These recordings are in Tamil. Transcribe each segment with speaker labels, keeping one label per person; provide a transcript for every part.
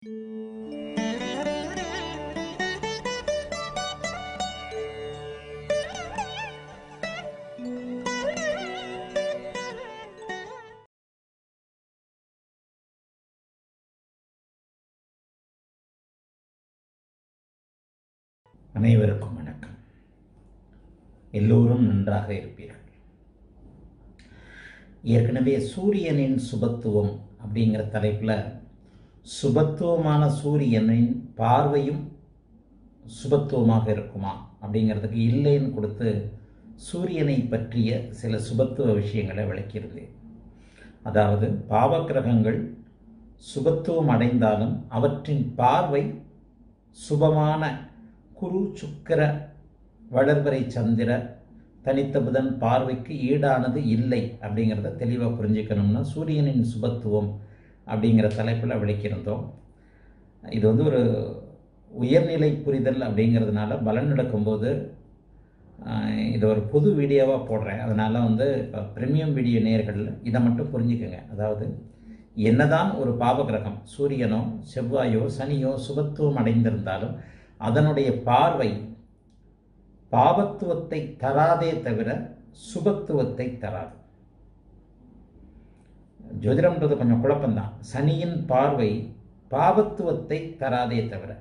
Speaker 1: அனைவருக்கும் வணக்கம் எல்லோரும் நன்றாக இருப்பீர்கள் ஏற்கனவே சூரியனின் சுபத்துவம் அப்படிங்கிற தலைப்பில் சுபத்துவமான சூரியனின் பார்வையும் சுபத்துவமாக இருக்குமா அப்படிங்கிறதுக்கு இல்லைன்னு கொடுத்து சூரியனை பற்றிய சில சுபத்துவ விஷயங்களை விளக்கியிருந்தேன் அதாவது பாவக்கிரகங்கள் சுபத்துவம் அடைந்தாலும் அவற்றின் பார்வை சுபமான குரு சுக்கிர வளர்வரை சந்திர தனித்த புதன் பார்வைக்கு ஈடானது இல்லை அப்படிங்கிறத தெளிவாக புரிஞ்சுக்கணும்னா சூரியனின் சுபத்துவம் அப்படிங்கிற தலைப்பில் விளக்கியிருந்தோம் இது வந்து ஒரு உயர்நிலை புரிதல் அப்படிங்கிறதுனால பலன் நடக்கும்போது ஆஹ், இது ஒரு புது வீடியோவாக போடுறேன் அதனால் வந்து இப்போ ப்ரீமியம் வீடியோ நேர்கள் இதை மட்டும் புரிஞ்சுக்கோங்க அதாவது என்னதான் ஒரு பாவகிரகம் சூரியனோ செவ்வாயோ சனியோ சுபத்துவம் அடைந்திருந்தாலும் அதனுடைய பார்வை பாவத்துவத்தை தராதே தவிர சுபத்துவத்தை தராது ஜோதிடம்ன்றது கொஞ்சம் குழப்பம்தான் சனியின் பார்வை பாவத்துவத்தை தராதே தவிர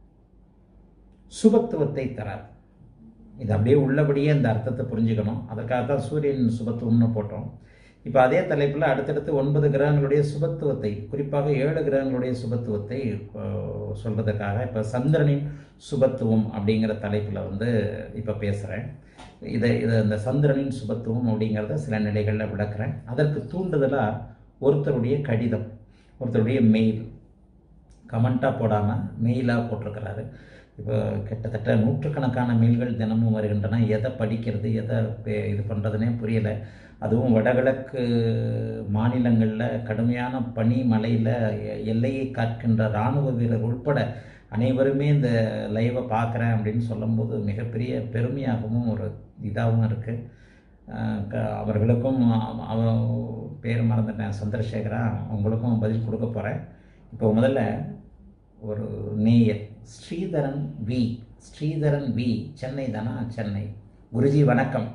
Speaker 1: சுபத்துவத்தை தராது இது அப்படியே உள்ளபடியே இந்த அர்த்தத்தை புரிஞ்சுக்கணும் அதுக்காக தான் சூரியன் சுபத்துவம்னு போட்டோம் இப்போ அதே தலைப்பில் அடுத்தடுத்து ஒன்பது கிரகங்களுடைய சுபத்துவத்தை குறிப்பாக ஏழு கிரகங்களுடைய சுபத்துவத்தை அஹ், சொல்றதுக்காக இப்போ சந்திரனின் சுபத்துவம் அப்படிங்கிற தலைப்பில் வந்து இப்போ பேசுகிறேன் இதை இதை இந்த சந்திரனின் சுபத்துவம் அப்படிங்கிறத சில நிலைகளில் விளக்குறேன் அதற்கு தூண்டுதலாக ஒருத்தருடைய கடிதம் ஒருத்தருடைய மெயில் கமெண்ட்டாக போடாமல் மெயிலாக போட்டிருக்கிறாரு இப்போ கிட்டத்தட்ட நூற்றுக்கணக்கான மெயில்கள் தினமும் வருகின்றன எதை படிக்கிறது எதை பே- இது பண்ணுறதுனே புரியலை அதுவும் வடகிழக்கு மாநிலங்களில் கடுமையான பனி மழையில் எல்லையை காக்கின்ற இராணுவ வீரர் உட்பட அனைவருமே இந்த லைவை பார்க்குறேன் அப்படின்னு சொல்லும்போது மிகப்பெரிய பெருமையாகவும் ஒரு இதாகவும் இருக்குது அவர்களுக்கும் அவ- அவ பேர் மறந்துட்டேன் சந்திரசேகரா உங்களுக்கும் பதில் கொடுக்க போகிறேன் இப்போ முதல்ல ஒரு நேயர் ஸ்ரீதரன் வி ஸ்ரீதரன் வி சென்னை தானா சென்னை குருஜி வணக்கம்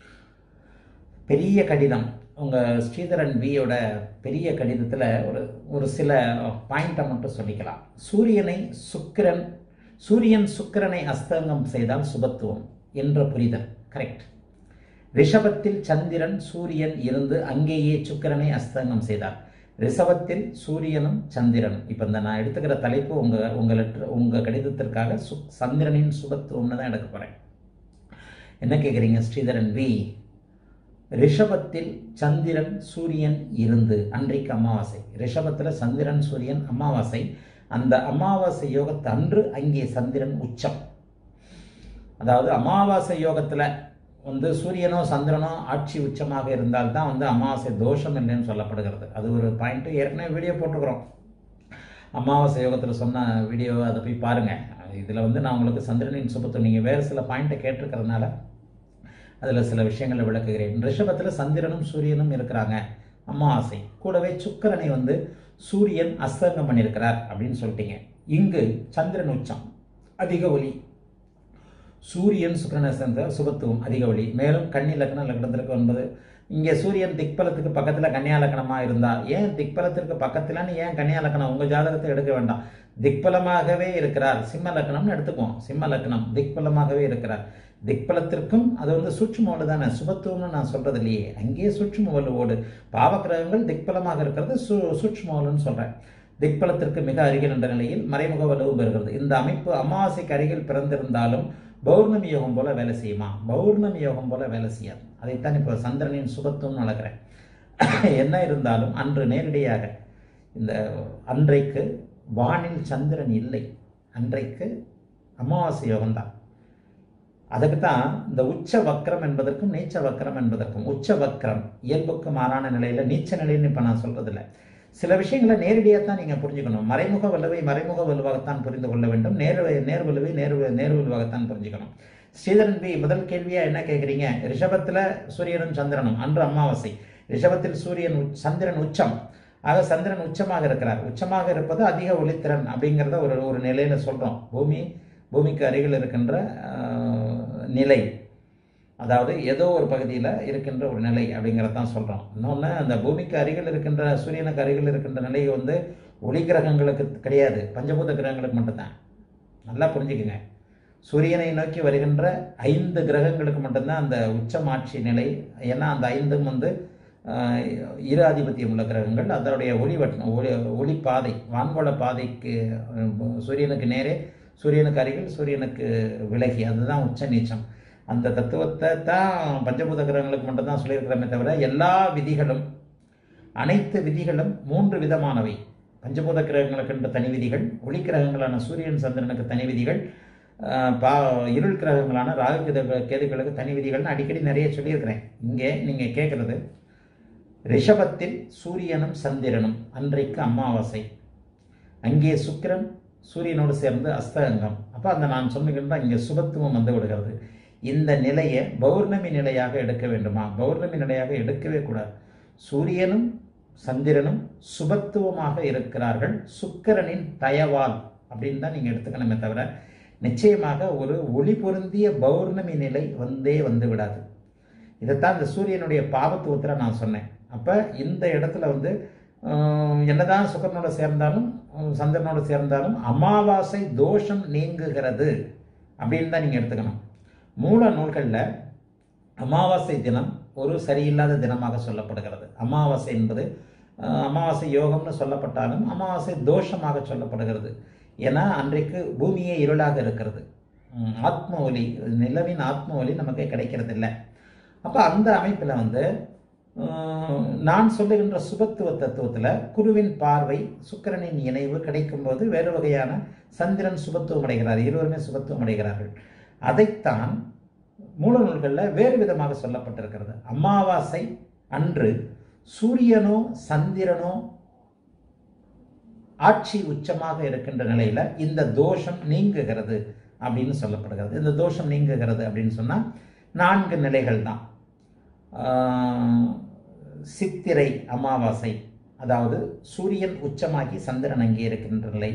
Speaker 1: பெரிய கடிதம் உங்கள் ஸ்ரீதரன் வியோட பெரிய கடிதத்தில் ஒரு ஒரு சில பாயிண்ட்டை மட்டும் சொல்லிக்கலாம் சூரியனை சுக்கிரன் சூரியன் சுக்கிரனை அஸ்தங்கம் செய்தால் சுபத்துவம் என்ற புரிதல் கரெக்ட் ரிஷபத்தில் சந்திரன் சூரியன் இருந்து அங்கேயே சுக்கிரனை அஸ்தங்கம் செய்தார் ரிஷபத்தில் சூரியனும் சந்திரனும் இப்போ இந்த நான் எடுத்துக்கிற தலைப்பு உங்கள் உங்கள் லெட்டர் உங்கள் கடிதத்திற்காக சு சந்திரனின் சுபத்துவம்னு தான் எடுக்க போகிறேன் என்ன கேட்குறீங்க ஸ்ரீதரன் வி ரிஷபத்தில் சந்திரன் சூரியன் இருந்து அன்றைக்கு அமாவாசை ரிஷபத்தில் சந்திரன் சூரியன் அமாவாசை அந்த அமாவாசை யோகத்து அன்று அங்கே சந்திரன் உச்சம் அதாவது அமாவாசை யோகத்தில் வந்து சூரியனோ சந்திரனோ ஆட்சி உச்சமாக இருந்தால் தான் வந்து அமாவாசை தோஷம் இல்லைன்னு சொல்லப்படுகிறது அது ஒரு பாயிண்ட்டு ஏற்கனவே வீடியோ போட்டுக்கிறோம் அமாவாசை யோகத்தில் சொன்ன வீடியோ அதை போய் பாருங்கள் இதில் வந்து நான் உங்களுக்கு சந்திரனின் சுபத்துவம் நீங்கள் வேறு சில பாயிண்ட்டை கேட்டிருக்கிறதுனால அதில் சில விஷயங்களை விளக்குகிறேன் ரிஷபத்தில் சந்திரனும் சூரியனும் இருக்கிறாங்க அமாவாசை கூடவே சுக்கிரனை வந்து சூரியன் அஸ்தங்கம் பண்ணியிருக்கிறார் அப்படின்னு சொல்லிட்டீங்க இங்கு சந்திரன் உச்சம் அதிக ஒளி சூரியன் சுக்கிரனை சேர்ந்த சுபத்துவம் அதிக ஒளி மேலும் கன்னி லக்னம் லக்னத்திற்கு ஒன்பது இங்கே சூரியன் திக்பலத்துக்கு பக்கத்தில் கன்னியா லக்னமாக இருந்தால் ஏன் திக்பலத்திற்கு பக்கத்துலன்னு ஏன் கன்னியா லக்னம் உங்கள் ஜாதகத்தை எடுக்க வேண்டாம் திக்பலமாகவே இருக்கிறார் சிம்ம லக்னம்னு எடுத்துக்குவோம் சிம்ம லக்னம் திக்பலமாகவே இருக்கிறார் திக்பலத்திற்கும் அது வந்து சூட்சுமோடு தானே சுபத்துவம்னு நான் சொல்றது இல்லையே அங்கேயே சூட்சும வலுவோடு பாவக்கிரகங்கள் திக்பலமாக இருக்கிறது சு சூட்சுமோலுன்னு சொல்கிறேன் திக்பலத்திற்கு மிக அருகில் என்ற நிலையில் மறைமுக வலுவு பெறுகிறது இந்த அமைப்பு அமாவாசைக்கு அருகில் பிறந்திருந்தாலும் பௌர்ணமி யோகம் போல வேலை செய்யுமா பௌர்ணமி யோகம் போல வேலை செய்யாது அதைத்தான் இப்போ சந்திரனின் சுபத்துவம் நடக்கிறேன் என்ன இருந்தாலும் அன்று நேரடியாக இந்த அன்றைக்கு வானில் சந்திரன் இல்லை அன்றைக்கு அமாவாசை யோகம்தான் அதுக்கு தான் இந்த உச்ச வக்ரம் என்பதற்கும் நீச்ச வக்ரம் என்பதற்கும் உச்ச வக்ரம் இயல்புக்கு மாறான நிலையில நீச்ச நிலைன்னு இப்போ நான் சொல்றது இல்ல சில விஷயங்களை நேரடியாக தான் நீங்கள் புரிஞ்சுக்கணும் மறைமுக வலுவை மறைமுக வலுவாகத்தான் புரிந்து கொள்ள வேண்டும் நேர் நேர் வலுவை நேர் நேர் வலுவாகத்தான் புரிஞ்சுக்கணும் ஸ்ரீதரன் பி முதல் கேள்வியா என்ன கேட்குறீங்க ரிஷபத்தில் சூரியனும் சந்திரனும் அன்று அமாவாசை ரிஷபத்தில் சூரியன் உச்- சந்திரன் உச்சம் ஆக சந்திரன் உச்சமாக இருக்கிறார் உச்சமாக இருப்பது அதிக ஒளித்திறன் அப்படிங்கிறத ஒரு ஒரு நிலையில சொல்றோம் பூமி பூமிக்கு அருகில் இருக்கின்ற ஆஹ், நிலை அதாவது ஏதோ ஒரு பகுதியில் இருக்கின்ற ஒரு நிலை அப்படிங்கிறத தான் சொல்கிறோம் இன்னொன்று அந்த பூமிக்கு அருகில் இருக்கின்ற சூரியனுக்கு அருகில் இருக்கின்ற நிலை வந்து ஒளி கிரகங்களுக்கு கிடையாது பஞ்சபூத கிரகங்களுக்கு மட்டும்தான் நல்லா புரிஞ்சுக்குங்க சூரியனை நோக்கி வருகின்ற ஐந்து கிரகங்களுக்கு மட்டும்தான் அந்த உச்சமாட்சி நிலை ஏன்னா அந்த ஐந்தும் வந்து ஆஹ், இரு ஆதிபத்தியம் உள்ள கிரகங்கள் அதனுடைய ஒளி வட்டம் ஒளி ஒளி பாதை வான்கோள பாதைக்கு அஹ், சூரியனுக்கு நேரே சூரியனுக்கு அருகில் சூரியனுக்கு விலகி அதுதான் உச்ச நீச்சம் அந்த தத்துவத்தை தான் பஞ்சபூத கிரகங்களுக்கு மட்டும்தான் சொல்லியிருக்கிறோமே தவிர எல்லா விதிகளும் அனைத்து விதிகளும் மூன்று விதமானவை பஞ்சபூத கிரகங்களுக்கென்ற தனி விதிகள் ஒளி கிரகங்களான சூரியன் சந்திரனுக்கு தனி விதிகள் ஆஹ் பா இருள் கிரகங்களான ராகு கேது கேதுகளுக்கு தனி விதிகள்னு அடிக்கடி நிறைய சொல்லியிருக்கிறேன் இங்கே நீங்கள் கேட்குறது ரிஷபத்தில் சூரியனும் சந்திரனும் அன்றைக்கு அமாவாசை அங்கே சுக்கிரன் சூரியனோடு சேர்ந்து அஸ்தகங்கம் அப்போ அந்த நான் சொன்னுகின்ற இங்கே சுபத்துவம் வந்து விடுகிறது இந்த நிலையை பௌர்ணமி நிலையாக எடுக்க வேண்டுமா பௌர்ணமி நிலையாக எடுக்கவே கூடாது சூரியனும் சந்திரனும் சுபத்துவமாக இருக்கிறார்கள் சுக்கிரனின் தயவால் அப்படின்னு தான் நீங்கள் எடுத்துக்கணுமே தவிர நிச்சயமாக ஒரு ஒளி பொருந்திய பௌர்ணமி நிலை வந்தே வந்து விடாது இதைத்தான் இந்த சூரியனுடைய பாவத்துவத்தில் நான் சொன்னேன் அப்போ இந்த இடத்துல வந்து ஆஹ், என்னதான் சுக்கரனோட சேர்ந்தாலும் ஆஹ், சந்திரனோட சேர்ந்தாலும் அமாவாசை தோஷம் நீங்குகிறது அப்படின்னு தான் நீங்கள் எடுத்துக்கணும் மூல நூல்களில் அமாவாசை தினம் ஒரு சரியில்லாத தினமாக சொல்லப்படுகிறது அமாவாசை என்பது ஆஹ், அமாவாசை யோகம்னு சொல்லப்பட்டாலும் அமாவாசை தோஷமாக சொல்லப்படுகிறது ஏன்னா அன்றைக்கு பூமியே இருளாக இருக்கிறது உம், ஆத்ம ஒளி நிலவின் ஆத்ம ஒளி நமக்கு கிடைக்கிறது இல்லை அப்போ அந்த அமைப்பில் வந்து ஆஹ், நான் சொல்லுகின்ற சுபத்துவ தத்துவத்தில் குருவின் பார்வை சுக்கிரனின் இணைவு கிடைக்கும்போது வேறு வகையான சந்திரன் சுபத்துவம் அடைகிறார் இருவருமே சுபத்துவம் அடைகிறார்கள் அதைத்தான் மூல நூல்களில் வேறு விதமாக சொல்லப்பட்டிருக்கிறது அமாவாசை அன்று சூரியனோ சந்திரனோ ஆட்சி உச்சமாக இருக்கின்ற நிலையில இந்த தோஷம் நீங்குகிறது அப்படின்னு சொல்லப்படுகிறது இந்த தோஷம் நீங்குகிறது அப்படின்னு சொன்னா நான்கு நிலைகள் தான் ஆஹ், சித்திரை அமாவாசை அதாவது சூரியன் உச்சமாகி சந்திரன் அங்கே இருக்கின்ற நிலை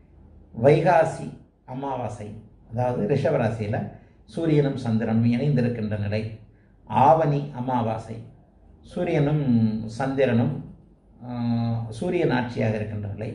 Speaker 1: வைகாசி அமாவாசை அதாவது ரிஷபராசியில் சூரியனும் சந்திரனும் இணைந்திருக்கின்ற நிலை ஆவணி அமாவாசை சூரியனும் சந்திரனும் ஆஹ், சூரியன் ஆட்சியாக இருக்கின்ற நிலை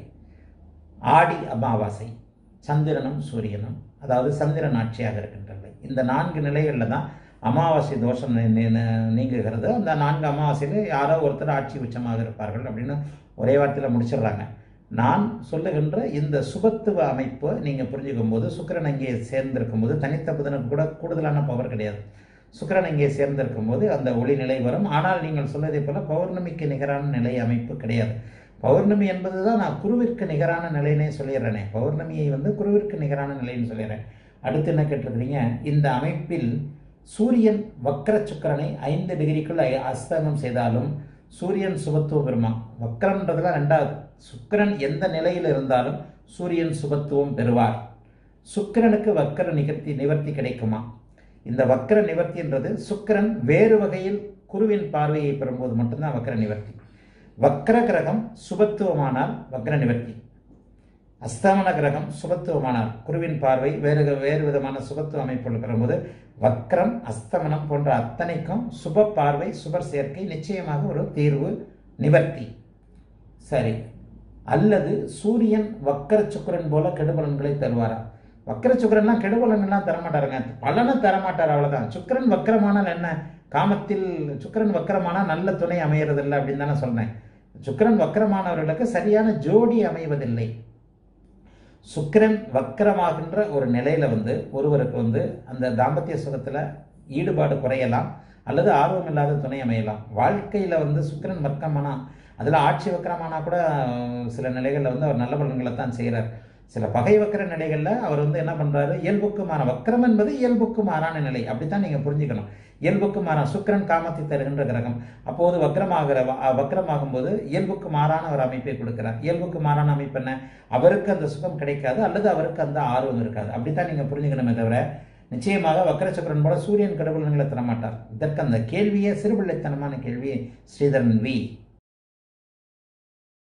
Speaker 1: ஆடி அமாவாசை சந்திரனும் சூரியனும் அதாவது சந்திரன் ஆட்சியாக இருக்கின்ற நிலை இந்த நான்கு நிலைகளில் தான் அமாவாசை தோஷம் நீ- நீ- நீ- நீங்குகிறது அந்த நான்கு அமாவாசையில் யாரோ ஒருத்தர் ஆட்சி உச்சமாக இருப்பார்கள் அப்படின்னு ஒரே வார்த்தையில் முடிச்சிடுறாங்க நான் சொல்லுகின்ற இந்த சுபத்துவ அமைப்பை நீங்கள் புரிஞ்சுக்கும் போது சுக்கிரன் அங்கே சேர்ந்திருக்கும் போது தனித்த புதனுக்கு கூட கூடுதலான பவர் கிடையாது சுக்கிரன் அங்கே சேர்ந்திருக்கும் போது அந்த ஒளி நிலை வரும் ஆனால் நீங்கள் சொல்வதை போல பௌர்ணமிக்கு நிகரான நிலை அமைப்பு கிடையாது பௌர்ணமி என்பது தான் நான் குருவிற்கு நிகரான நிலைன்னே சொல்லிடுறேனே பௌர்ணமியை வந்து குருவிற்கு நிகரான நிலைன்னு சொல்லிடுறேன் அடுத்து என்ன கேட்டிருக்கிறீங்க இந்த அமைப்பில் சூரியன் வக்கர சுக்கிரனை ஐந்து டிகிரிக்குள் அ- அஸ்தமனம் செய்தாலும் சூரியன் சுபத்துவம் பெறுமா வக்கரம்ன்றதுல ரெண்டாவது சுக்கிரன் எந்த நிலையில் இருந்தாலும் சூரியன் சுபத்துவம் பெறுவார் சுக்கிரனுக்கு வக்கர நிகர்த்தி நிவர்த்தி கிடைக்குமா இந்த வக்கர நிவர்த்தின்றது சுக்கிரன் வேறு வகையில் குருவின் பார்வையை பெறும்போது மட்டும்தான் வக்கர நிவர்த்தி வக்கர கிரகம் சுபத்துவமானால் வக்கர நிவர்த்தி அஸ்தமன கிரகம் சுபத்துவமானால் குருவின் பார்வை வேறு வேறு விதமான சுபத்துவ அமைப்புகள் பெறும்போது வக்ரம் அஸ்தமனம் போன்ற அத்தனைக்கும் சுப பார்வை சுபர் சேர்க்கை நிச்சயமாக ஒரு தீர்வு நிவர்த்தி சரி அல்லது சூரியன் வக்கர சுக்கிரன் போல கெடுபலன்களை தருவாரா வக்கர சுக்கிரன்லாம் கெடுபலன்லாம் தரமாட்டாருங்க பலனை தரமாட்டார் அவ்வளவுதான் சுக்கிரன் வக்கரமானால் என்ன காமத்தில் சுக்கிரன் வக்கரமானால் நல்ல துணை அமையறதில்லை அப்படின்னு தானே சொன்னேன் சுக்கிரன் வக்கரமானவர்களுக்கு சரியான ஜோடி அமைவதில்லை சுக்கிரன் வக்கரமாகின்ற ஒரு நிலையில வந்து ஒருவருக்கு வந்து அந்த தாம்பத்திய சுகத்துல ஈடுபாடு குறையலாம் அல்லது ஆர்வம் இல்லாத துணை அமையலாம் வாழ்க்கையில வந்து சுக்கிரன் வக்கரமானா அதுல ஆட்சி வக்கரமானா கூட அஹ், சில நிலைகள்ல வந்து அவர் நல்ல பலன்களை தான் செய்கிறார் சில பகை வக்கர நிலைகள்ல அவர் வந்து என்ன பண்றாரு இயல்புக்கு மாற வக்கரம் என்பது இயல்புக்கு மாறான நிலை அப்படித்தான் நீங்க புரிஞ்சுக்கணும் இயல்புக்கு மாறா சுக்கிரன் காமத்தை தருகின்ற கிரகம் அப்போது வக்ரமாகிற வ- வக்ரமாகும் போது இயல்புக்கு மாறான ஒரு அமைப்பை கொடுக்கிறார் இயல்புக்கு மாறான அமைப்பு என்ன அவருக்கு அந்த சுகம் கிடைக்காது அல்லது அவருக்கு அந்த ஆர்வம் இருக்காது அப்படித்தான் நீங்க புரிஞ்சுக்கணுமே தவிர நிச்சயமாக வக்கர சுக்கிரன் போல சூரியன் கடவுள்களை தரமாட்டார் இதற்கு அந்த கேள்வியே சிறுபிள்ளைத்தனமான கேள்வி ஸ்ரீதரன் வி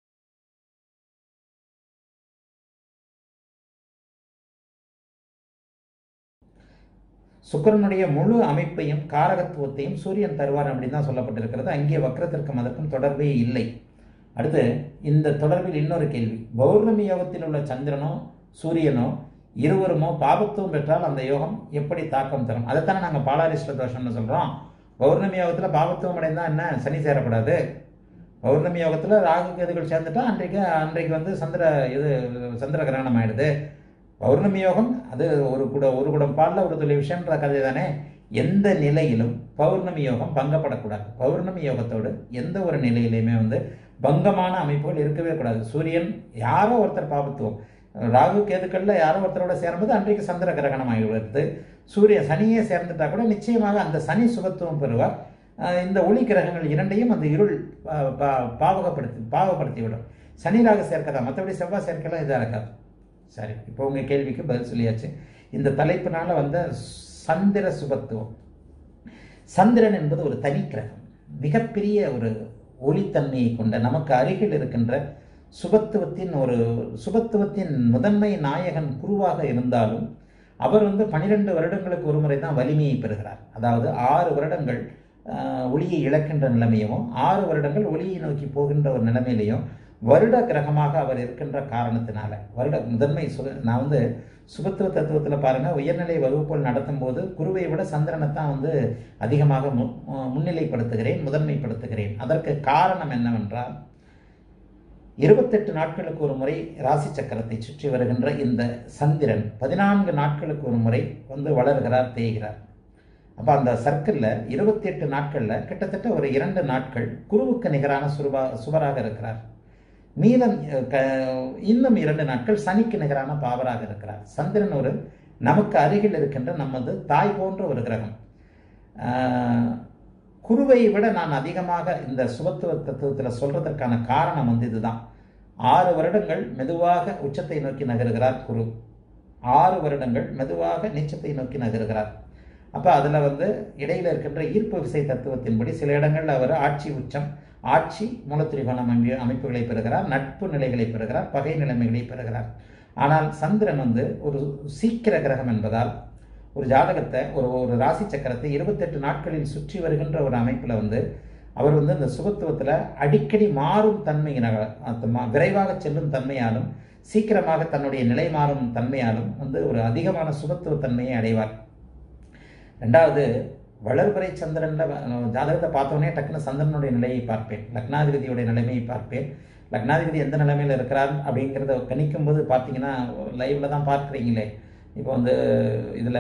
Speaker 1: சுக்கிரனுடைய முழு அமைப்பையும் காரகத்துவத்தையும் சூரியன் தருவார் அப்படின்னு தான் சொல்லப்பட்டிருக்கிறது அங்கே வக்ரத்திற்கும் அதற்கும் தொடர்பே இல்லை அடுத்து இந்த தொடர்பில் இன்னொரு கேள்வி பௌர்ணமி யோகத்தில் உள்ள சந்திரனோ சூரியனோ இருவருமோ பாபத்துவம் பெற்றால் அந்த யோகம் எப்படி தாக்கம் தரும் அதைத்தானே நாங்கள் பாலாரிஷ்ட தோஷம்னு சொல்கிறோம் பௌர்ணமி யோகத்தில் பாபத்துவம் அடைந்தா என்ன சனி சேரக்கூடாது பௌர்ணமி யோகத்தில் ராகு கேதுகள் சேர்ந்துட்டா அன்றைக்கு அன்றைக்கு வந்து சந்திர இது சந்திர கிரகணம் ஆயிடுது பௌர்ணமி யோகம் அது ஒரு கூட ஒரு குடம் பாலில் ஒரு துளி விஷயம்ன்ற கதை தானே எந்த நிலையிலும் பௌர்ணமி யோகம் பங்கப்படக்கூடாது பௌர்ணமி யோகத்தோடு எந்த ஒரு நிலையிலையுமே வந்து பங்கமான அமைப்புகள் இருக்கவே கூடாது சூரியன் யாரோ ஒருத்தர் பாபத்துவம் ராகு கேதுக்கள்ல யாரோ ஒருத்தரோட சேரும்போது அன்றைக்கு சந்திர கிரகணம் ஆகிவிடுறது சூரிய சனியே சேர்ந்துட்டா கூட நிச்சயமாக அந்த சனி சுபத்துவம் பெறுவார் அஹ் இந்த ஒளி கிரகங்கள் இரண்டையும் அந்த இருள் பா- பா- பாவகப்படுத்தி பாவப்படுத்தி விடும் சனி ராகு சேர்க்கதா மற்றபடி செவ்வாய் சேர்க்கலாம் இதாக இருக்காது சரி இப்போ உங்க கேள்விக்கு பதில் சொல்லியாச்சு இந்த தலைப்பினால வந்த சந்திர சுபத்துவம் சந்திரன் என்பது ஒரு தனி கிரகம் மிகப்பெரிய ஒரு ஒளித்தன்மையை கொண்ட நமக்கு அருகில் இருக்கின்ற சுபத்துவத்தின் ஒரு சுபத்துவத்தின் முதன்மை நாயகன் குருவாக இருந்தாலும் அவர் வந்து பனிரெண்டு வருடங்களுக்கு ஒரு முறை தான் வலிமையை பெறுகிறார் அதாவது ஆறு வருடங்கள் ஆஹ், ஒளியை இழக்கின்ற நிலைமையும் ஆறு வருடங்கள் ஒளியை நோக்கி போகின்ற ஒரு நிலைமையிலையும் வருட கிரகமாக அவர் இருக்கின்ற காரணத்தினால வருட முதன்மை சுக நான் வந்து சுபத்துவ தத்துவத்தில் பாருங்க உயர்நிலை வகுப்புகள் நடத்தும் போது குருவை விட சந்திரனை தான் வந்து அதிகமாக மு- முன்னிலைப்படுத்துகிறேன் முதன்மைப்படுத்துகிறேன் அதற்கு காரணம் என்னவென்றால் இருபத்தெட்டு நாட்களுக்கு ஒரு முறை ராசி சக்கரத்தை சுற்றி வருகின்ற இந்த சந்திரன் பதினான்கு நாட்களுக்கு ஒரு முறை வந்து வளர்கிறார் தேய்கிறார் அப்போ அந்த சர்க்கிளில் இருபத்தி எட்டு நாட்களில் கிட்டத்தட்ட ஒரு இரண்டு நாட்கள் குருவுக்கு நிகரான சுருபா சுபராக இருக்கிறார் மீதம் அஹ், க- இன்னும் இரண்டு நாட்கள் சனிக்கு நிகரான பாவராக இருக்கிறார் சந்திரன் ஒரு நமக்கு அருகில் இருக்கின்ற நமது தாய் போன்ற ஒரு கிரகம் ஆஹ், குருவை விட நான் அதிகமாக இந்த சுபத்துவ தத்துவத்தில் சொல்றதற்கான காரணம் வந்து இதுதான் ஆறு வருடங்கள் மெதுவாக உச்சத்தை நோக்கி நகருகிறார் குரு ஆறு வருடங்கள் மெதுவாக நீச்சத்தை நோக்கி நகருகிறார் அப்போ அதில் வந்து இடையில இருக்கின்ற ஈர்ப்பு விசை தத்துவத்தின்படி சில இடங்கள்ல அவர் ஆட்சி உச்சம் ஆட்சி மூலத்திரிகோணம் அம்பி அமைப்புகளை பெறுகிறார் நட்பு நிலைகளை பெறுகிறார் பகை நிலைமைகளை பெறுகிறார் ஆனால் சந்திரன் வந்து ஒரு சீக்கிர கிரகம் என்பதால் ஒரு ஜாதகத்தை ஒரு ஒரு ராசி சக்கரத்தை இருபத்தெட்டு நாட்களில் சுற்றி வருகின்ற ஒரு அமைப்பில் வந்து அவர் வந்து இந்த சுபத்துவத்தில் அடிக்கடி மாறும் தன்மையினால அந்த மா- விரைவாக செல்லும் தன்மையாலும் சீக்கிரமாக தன்னுடைய நிலை மாறும் தன்மையாலும் வந்து ஒரு அதிகமான சுபத்துவ தன்மையை அடைவார் ரெண்டாவது வளர்பிறை சந்திரன்ல அஹ், ஜாதகத்தை பார்த்தோன்னே டக்குன்னு சந்திரனுடைய நிலையை பார்ப்பேன் லக்னாதிபதியுடைய நிலைமையை பார்ப்பேன் லக்னாதிபதி எந்த நிலைமையில் இருக்கிறார் அப்படிங்கிறத கணிக்கும் போது பார்த்தீங்கன்னா லைவ்ல தான் பார்க்குறீங்களே இப்போ வந்து இதில்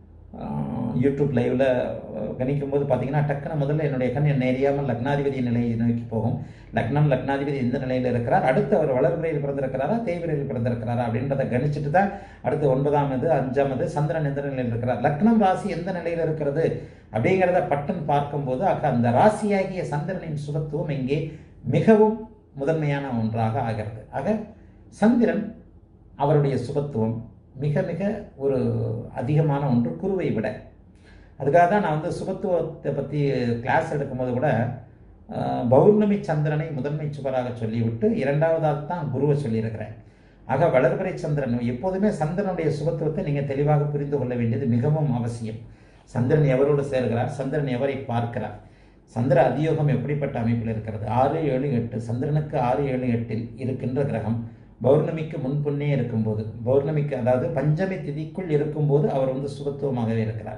Speaker 1: யூடியூப் லைவ்ல கணிக்கும் போது பார்த்தீங்கன்னா டக்குன்னு முதல்ல என்னுடைய கண் என்ன எரியாமல் லக்னாதிபதி நிலையை நோக்கி போகும் லக்னம் லக்னாதிபதி எந்த நிலையில் இருக்கிறார் அடுத்து அவர் வளர்பிறையில் பிறந்திருக்கிறாரா தேய்பிரையில் பிறந்திருக்கிறாரா அப்படின்றத கணிச்சிட்டு தான் அடுத்து ஒன்பதாம் இது அஞ்சாம் இது சந்திரன் எந்த நிலையில் இருக்கிறார் லக்னம் ராசி எந்த நிலையில் இருக்கிறது அப்படிங்கிறத பட்டன் பார்க்கும்போது அக்க அந்த ராசியாகிய சந்திரனின் சுபத்துவம் இங்கே மிகவும் முதன்மையான ஒன்றாக ஆகிறது ஆக சந்திரன் அவருடைய சுபத்துவம் மிக மிக ஒரு அதிகமான ஒன்று குருவை விட அதுக்காக தான் நான் வந்து சுபத்துவத்தை பற்றி கிளாஸ் எடுக்கும்போது கூட ஆஹ், பௌர்ணமி சந்திரனை முதன்மை சுவராக சொல்லிவிட்டு இரண்டாவதாக தான் குருவை சொல்லியிருக்கிறேன் ஆக வளர்பிறை சந்திரன் எப்போதுமே சந்திரனுடைய சுபத்துவத்தை நீங்கள் தெளிவாக புரிந்து கொள்ள வேண்டியது மிகவும் அவசியம் சந்திரன் எவரோடு சேர்கிறார் சந்திரன் எவரை பார்க்கிறார் சந்திர அதியோகம் எப்படிப்பட்ட அமைப்பில் இருக்கிறது ஆறு ஏழு எட்டு சந்திரனுக்கு ஆறு ஏழு எட்டில் இருக்கின்ற கிரகம் பௌர்ணமிக்கு முன்புன்னே இருக்கும்போது பௌர்ணமிக்கு அதாவது பஞ்சமி திதிக்குள் இருக்கும்போது அவர் வந்து சுபத்துவமாகவே இருக்கிறார்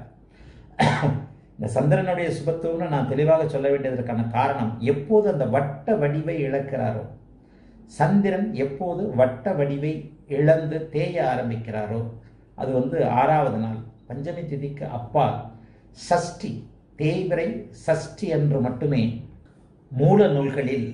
Speaker 1: இந்த சந்திரனுடைய சுபத்துவம்னு நான் தெளிவாக சொல்ல வேண்டியதற்கான காரணம் எப்போது அந்த வட்ட வடிவை இழக்கிறாரோ சந்திரன் எப்போது வட்ட வடிவை இழந்து தேய ஆரம்பிக்கிறாரோ அது வந்து ஆறாவது நாள் பஞ்சமி திதிக்கு அப்பால் சஷ்டி தேய்பிரை சஷ்டி என்று மட்டுமே மூல நூல்களில்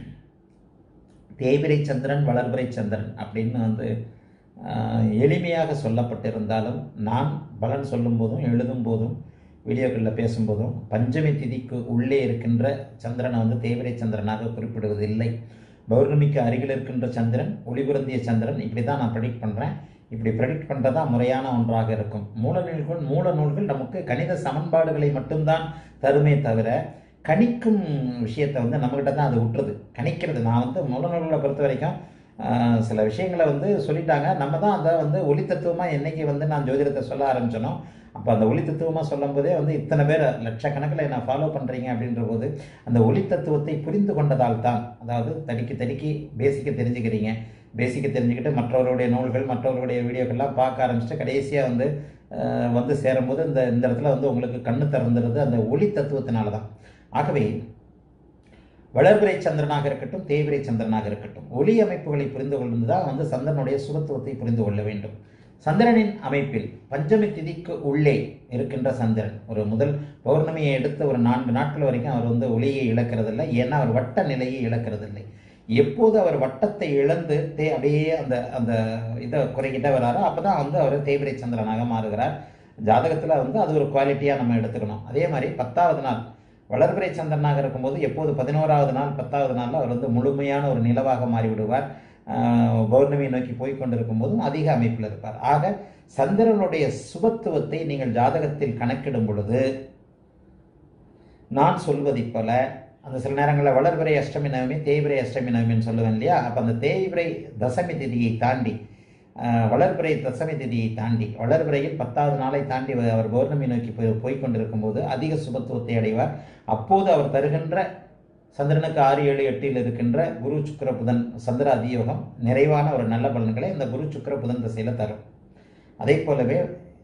Speaker 1: தேய்பிரை சந்திரன் வளர்பிறை சந்திரன் அப்படின்னு வந்து ஆஹ், எளிமையாக சொல்லப்பட்டிருந்தாலும் நான் பலன் சொல்லும் போதும் எழுதும் போதும் வீடியோக்களில் பேசும்போதும் பஞ்சமி திதிக்கு உள்ளே இருக்கின்ற சந்திரனை வந்து தேய்பிரை சந்திரனாக குறிப்பிடுவதில்லை பௌர்ணமிக்கு அருகில் இருக்கின்ற சந்திரன் ஒளிபுரந்திய சந்திரன் இப்படி தான் நான் ப்ரெடிக்ட் பண்ணுறேன் இப்படி ப்ரெடிக்ட் பண்ணுறதா முறையான ஒன்றாக இருக்கும் மூல நூல்கள் மூல நூல்கள் நமக்கு கணித சமன்பாடுகளை மட்டும்தான் தருமே தவிர கணிக்கும் விஷயத்தை வந்து நம்மகிட்ட தான் அது விட்டுறது கணிக்கிறது நான் வந்து மூல நூல்களை பொறுத்த வரைக்கும் ஆஹ், சில விஷயங்களை வந்து சொல்லிட்டாங்க நம்ம தான் அதை வந்து ஒளி தத்துவமாக என்னைக்கு வந்து நான் ஜோதிடத்தை சொல்ல ஆரம்பிச்சனோ அப்போ அந்த ஒளி தத்துவமாக சொல்லும் போதே வந்து இத்தனை பேர் லட்சக்கணக்கில் என்ன ஃபாலோ பண்ணுறீங்க அப்படின்ற போது அந்த ஒளி தத்துவத்தை புரிந்து கொண்டதால் தான் அதாவது தடிக்கி தடிக்கி பேசிக்க தெரிஞ்சுக்கிறீங்க பேசிக்க தெரிஞ்சுக்கிட்டு மற்றவர்களுடைய நூல்கள் மற்றவர்களுடைய வீடியோக்கள்லாம் பார்க்க ஆரம்பிச்சுட்டு கடைசியாக வந்து அஹ், வந்து சேரும்போது இந்த இந்த இடத்துல வந்து உங்களுக்கு கண்ணு திறந்துருது அந்த ஒளி தத்துவத்தினால தான் ஆகவே வளர்பிறை சந்திரனாக இருக்கட்டும் தேய்பிறை சந்திரனாக இருக்கட்டும் ஒளி அமைப்புகளை புரிந்து கொள்வது தான் வந்து சந்திரனுடைய சுபத்துவத்தை புரிந்து கொள்ள வேண்டும் சந்திரனின் அமைப்பில் பஞ்சமி திதிக்கு உள்ளே இருக்கின்ற சந்திரன் ஒரு முதல் பௌர்ணமியை எடுத்த ஒரு நான்கு நாட்கள் வரைக்கும் அவர் வந்து ஒளியை இழக்கிறதில்லை ஏன்னா அவர் வட்ட நிலையை இழக்கிறதில்லை எப்போது அவர் வட்டத்தை இழந்து தே அப்படியே அந்த அந்த இதை குறைக்கிட்டே வராரோ அப்பதான் வந்து அவர் தேய்பிரை சந்திரனாக மாறுகிறார் ஜாதகத்தில் வந்து அது ஒரு குவாலிட்டியாக நம்ம எடுத்துக்கணும் அதே மாதிரி பத்தாவது நாள் வளர்பிறை சந்திரனாக இருக்கும்போது எப்போது பதினோராவது நாள் பத்தாவது நாளில் அவர் வந்து முழுமையான ஒரு நிலவாக மாறிவிடுவார் ஆஹ் பௌர்ணமியை நோக்கி போய் கொண்டிருக்கும் போதும் அதிக அமைப்பில் இருப்பார் ஆக சந்திரனுடைய சுபத்துவத்தை நீங்கள் ஜாதகத்தில் கணக்கிடும் பொழுது நான் சொல்வதைப் போல அந்த சில நேரங்களில் வளர்பிறை அஷ்டமி நவமி தேய்பிரை அஷ்டமி நவமின்னு சொல்லுவேன் இல்லையா அப்போ அந்த தேய்பிரை தசமி திதியை தாண்டி ஆஹ், வளர்பிறை தசமி திதியை தாண்டி வளர்பிறையில் பத்தாவது நாளை தாண்டி அவர் பௌர்ணமி நோக்கி போய் போய் கொண்டிருக்கும் போது அதிக சுபத்துவத்தை அடைவார் அப்போது அவர் தருகின்ற சந்திரனுக்கு ஆறு ஏழு எட்டில் இருக்கின்ற குரு சுக்கிர புதன் சந்திர அதியோகம் நிறைவான ஒரு நல்ல பலன்களை இந்த குரு சுக்கிர புதன் திசையில் தரும் அதே போலவே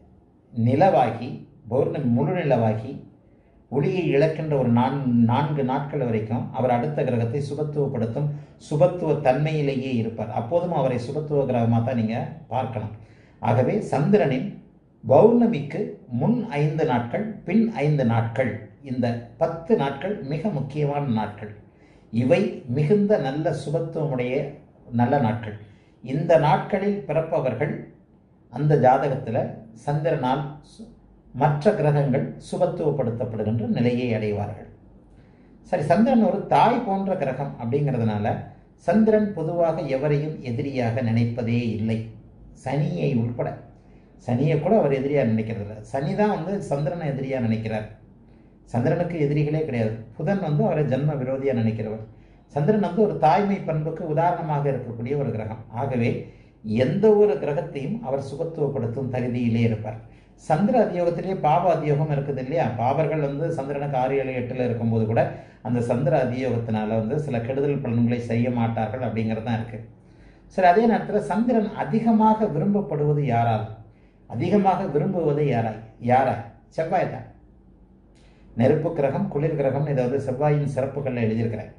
Speaker 1: நிலவாகி பௌர்ணமி முழு நிலவாகி ஒளியை இழக்கின்ற ஒரு நான் நான்கு நாட்கள் வரைக்கும் அவர் அடுத்த கிரகத்தை சுபத்துவப்படுத்தும் சுபத்துவ தன்மையிலேயே இருப்பார் அப்போதும் அவரை சுபத்துவ கிரகமாக தான் நீங்கள் பார்க்கணும் ஆகவே சந்திரனின் பௌர்ணமிக்கு முன் ஐந்து நாட்கள் பின் ஐந்து நாட்கள் இந்த பத்து நாட்கள் மிக முக்கியமான நாட்கள் இவை மிகுந்த நல்ல சுபத்துவமுடைய நல்ல நாட்கள் இந்த நாட்களில் பிறப்பவர்கள் அந்த ஜாதகத்தில் சந்திரனால் சு- மற்ற கிரகங்கள் சுபத்துவப்படுத்தப்படுகின்ற நிலையை அடைவார்கள் சரி சந்திரன் ஒரு தாய் போன்ற கிரகம் அப்படிங்கிறதுனால சந்திரன் பொதுவாக எவரையும் எதிரியாக நினைப்பதே இல்லை சனியை உட்பட சனியை கூட அவர் எதிரியாக நினைக்கிறது இல்லை சனி தான் வந்து சந்திரனை எதிரியாக நினைக்கிறார் சந்திரனுக்கு எதிரிகளே கிடையாது புதன் வந்து அவரை ஜென்ம விரோதியாக நினைக்கிறவர் சந்திரன் வந்து ஒரு தாய்மை பண்புக்கு உதாரணமாக இருக்கக்கூடிய ஒரு கிரகம் ஆகவே எந்த ஒரு கிரகத்தையும் அவர் சுகத்துவப்படுத்தும் தகுதியிலே இருப்பார் சந்திர அதியோகத்திலே பாவ அதியோகம் இருக்குது இல்லையா பாவர்கள் வந்து சந்திரனுக்கு ஆறு ஏழு எட்டில் இருக்கும்போது கூட அந்த சந்திர அதியோகத்தினால வந்து சில கெடுதல் பலன்களை செய்ய மாட்டார்கள் அப்படிங்கிறது தான் இருக்கு சரி அதே நேரத்தில் சந்திரன் அதிகமாக விரும்பப்படுவது யாரால் அதிகமாக விரும்புவது யாராய் யாராய் செவ்வாய் தான் நெருப்பு கிரகம் குளிர் கிரகம் இதை வந்து செவ்வாயின் சிறப்புகளில் எழுதியிருக்கிறேன்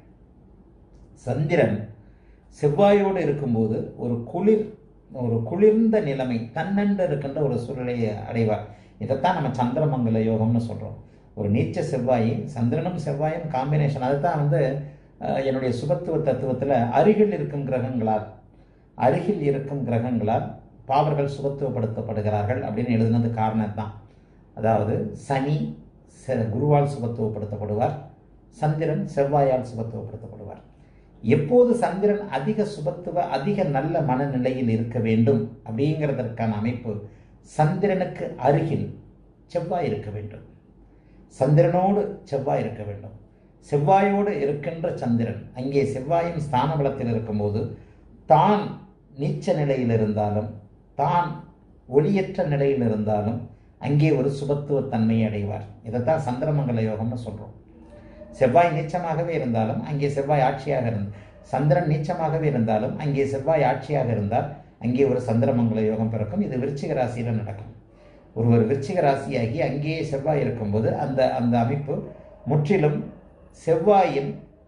Speaker 1: சந்திரன் செவ்வாயோடு இருக்கும்போது ஒரு குளிர் ஒரு குளிர்ந்த நிலைமை தன்னென்று இருக்கின்ற ஒரு சூழ்நிலையை அடைவார் இதைத்தான் நம்ம சந்திரமங்கல யோகம்னு சொல்கிறோம் ஒரு நீச்ச செவ்வாய் சந்திரனும் செவ்வாயும் காம்பினேஷன் அதுதான் வந்து அஹ், என்னுடைய சுபத்துவ தத்துவத்தில் அருகில் இருக்கும் கிரகங்களால் அருகில் இருக்கும் கிரகங்களால் பாவர்கள் சுபத்துவப்படுத்தப்படுகிறார்கள் அப்படின்னு எழுதுனது காரணம் தான் அதாவது சனி செ- குருவால் சுபத்துவப்படுத்தப்படுவார் சந்திரன் செவ்வாயால் சுபத்துவப்படுத்தப்படுவார் எப்போது சந்திரன் அதிக சுபத்துவ அதிக நல்ல மனநிலையில் இருக்க வேண்டும் அப்படிங்கிறதற்கான அமைப்பு சந்திரனுக்கு அருகில் செவ்வாய் இருக்க வேண்டும் சந்திரனோடு செவ்வாய் இருக்க வேண்டும் செவ்வாயோடு இருக்கின்ற சந்திரன் அங்கே செவ்வாயும் ஸ்தான பலத்தில் இருக்கும்போது தான் நீச்ச நிலையில் இருந்தாலும் தான் ஒளியற்ற நிலையில் இருந்தாலும் அங்கே ஒரு சுபத்துவ தன்மையை அடைவார் இதைத்தான் சந்திரமங்கல யோகம்னு சொல்றோம் செவ்வாய் நீச்சமாகவே இருந்தாலும் அங்கே செவ்வாய் ஆட்சியாக இருந்து சந்திரன் நீச்சமாகவே இருந்தாலும் அங்கே செவ்வாய் ஆட்சியாக இருந்தால் அங்கே ஒரு சந்திரமங்கல யோகம் பிறக்கும் இது விருச்சிக ராசியில் நடக்கும் ஒருவர் விருச்சிக ராசியாகி அங்கேயே செவ்வாய் இருக்கும்போது அந்த அந்த அமைப்பு முற்றிலும் செவ்வாயின்